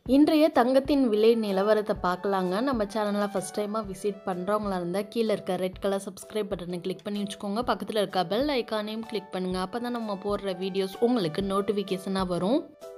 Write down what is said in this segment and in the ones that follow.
இன்றைய தங்கத்தின் விலை நிலவரத்தை பார்க்கலாங்க நம்ம சேனலில் ஃபஸ்ட் டைமாக விசிட் பண்ணுறவங்களா இருந்தால் கீழே இருக்க ரெட் கலர் சப்ஸ்கிரைப் பட்டனை கிளிக் பண்ணி வச்சுக்கோங்க பக்கத்தில் இருக்க பெல் ஐக்கானையும் கிளிக் பண்ணுங்கள் அப்போ தான் நம்ம போடுற வீடியோஸ் உங்களுக்கு நோட்டிஃபிகேஷனாக வரும்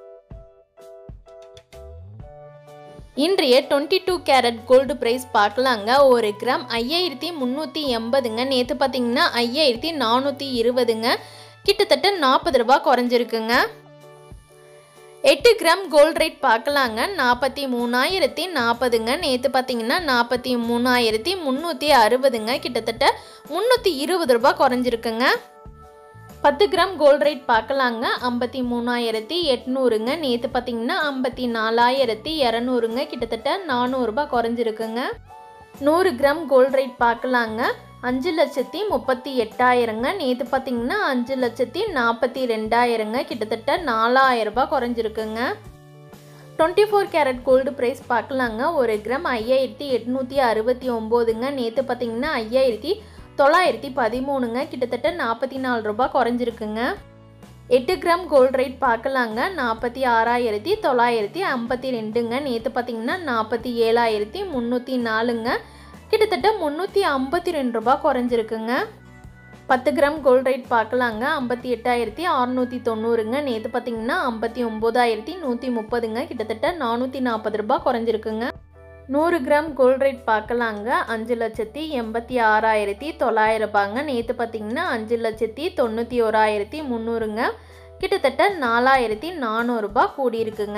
இன்றைய twenty two carat gold price பார்க்கலாங்க ஒரு கிராம் ஐயாயிரத்தி முந்நூற்றி எண்பதுங்க நேற்று பார்த்தீங்கன்னா ஐயாயிரத்தி நானூற்றி இருபதுங்க கிட்டத்தட்ட நாற்பது ரூபாய் குறைஞ்சிருக்குங்க எட்டு கிராம் கோல்ட் ரேட் பார்க்கலாங்க நாற்பத்தி மூணாயிரத்தி நாற்பதுங்க நேற்று பார்த்தீங்கன்னா நாற்பத்தி மூணாயிரத்தி முந்நூற்றி அறுபதுங்க கிட்டத்தட்ட முந்நூற்றி இருபது ரூபாய் குறைஞ்சிருக்குங்க பத்து கிராம் கோல்ட் ரேட் பார்க்கலாங்க ஐம்பத்தி மூணாயிரத்தி எட்நூறுங்க நேற்று பார்த்தீங்கன்னா ஐம்பத்தி நாலாயிரத்தி இரநூறுங்க கிட்டத்தட்ட நானூறுரூபா குறைஞ்சிருக்குங்க நூறு கிராம் கோல்ட் ரேட் பார்க்கலாங்க அஞ்சு லட்சத்தி முப்பத்தி எட்டாயிரங்க நேற்று பார்த்தீங்கன்னா அஞ்சு லட்சத்தி நாற்பத்தி ரெண்டாயிரங்க கிட்டத்தட்ட நாலாயிரம் ரூபாய் குறைஞ்சிருக்குங்க twenty four carat gold price பார்க்கலாங்க ஒரு கிராம் ஐயாயிரத்தி எட்நூற்றி அறுபத்தி ஒம்போதுங்க நேற்று பார்த்தீங்கன்னா ஐயாயிரத்தி தொள்ளாயிரத்தி பதிமூணுங்க கிட்டத்தட்ட நாற்பத்தி நாலு ரூபாய் குறைஞ்சிருக்குங்க எட்டு கிராம் கோல்ட் ரேட் பார்க்கலாங்க நாற்பத்தி ஆறாயிரத்தி தொள்ளாயிரத்தி ஐம்பத்தி ரெண்டுங்க நேற்று பார்த்தீங்கன்னா நாற்பத்தி ஏழாயிரத்தி முந்நூற்றி நாலுங்க கிட்டத்தட்ட முந்நூற்றி ஐம்பத்தி ரெண்டு ரூபாய் குறைஞ்சிருக்குங்க பத்து கிராம் கோல்ட் ரேட் பார்க்கலாங்க ஐம்பத்தி எட்டாயிரத்தி அறநூற்றி தொண்ணூறுங்க நேற்று பார்த்தீங்கன்னா ஐம்பத்தி ஒம்போதாயிரத்தி நூற்றி முப்பதுங்க கிட்டத்தட்ட நானூற்றி நாற்பது ரூபாய் குறைஞ்சிருக்குங்க நூறு கிராம் கோல்ட் ரேட் பார்க்கலாங்க அஞ்சு லட்சத்தி எண்பத்தி ஆறாயிரத்தி தொள்ளாயிரம் ரூபாங்க நேற்று பார்த்தீங்கன்னா அஞ்சு லட்சத்தி தொண்ணூற்றி ஓராயிரத்தி முந்நூறுங்க கிட்டத்தட்ட நாலாயிரத்தி நானூறுரூபா கூடியிருக்குங்க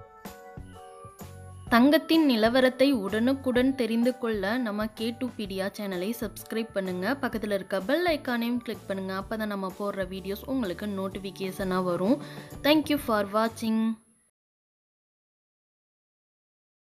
தங்கத்தின் நிலவரத்தை உடனுக்குடன் தெரிந்து கொள்ள நம்ம கே டூ பீடியா சேனலை சப்ஸ்கிரைப் பண்ணுங்கள் பக்கத்தில் இருக்க பெல் ஐக்கானையும் கிளிக் பண்ணுங்கள் அப்போ தான் நம்ம போடுற வீடியோஸ் உங்களுக்கு நோட்டிஃபிகேஷனாக வரும் தேங்க்யூ ஃபார் வாட்சிங்